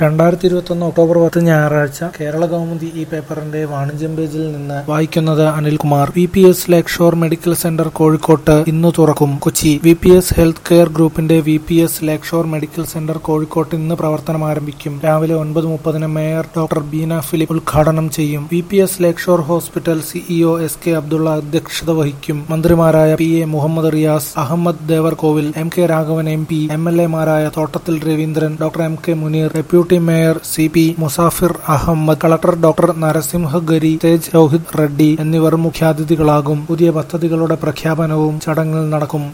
രണ്ടായിരത്തി ഇരുപത്തൊന്ന് ഒക്ടോബർ പത്ത് ഞായറാഴ്ച കേരള കൗമുദി ഈ പേപ്പറിന്റെ വാണിജ്യം പേജിൽ നിന്ന് വായിക്കുന്നത് Anilkumar V P S lake shore medical centre കോഴിക്കോട്ട് ഇന്ന് തുറക്കും Kochi V P S health care ഗ്രൂപ്പിന്റെ V P S lake shore medical centre കോഴിക്കോട്ട് ഇന്ന് പ്രവർത്തനം ആരംഭിക്കും രാവിലെ ഒൻപത് മുപ്പതിന് മേയർ ഡോക്ടർ ബീന ഫിലിപ്പ് ഉദ്ഘാടനം ചെയ്യും V P S lake shore hospital CEO S K Abdulla അധ്യക്ഷത വഹിക്കും മന്ത്രിമാരായ P A Muhammad Riyas Ahammad Devarkovil M K Raghavan M P M L എമാരായ Thottathil Raveendran doctor M K Muneer deputy mayor C P Musafir Ahammad collector doctor Narasimhugari Tej Rohith Reddy എന്നിവർ മുഖ്യാതിഥികളാകും പുതിയ പദ്ധതികളുടെ പ്രഖ്യാപനവും ചടങ്ങിൽ നടക്കും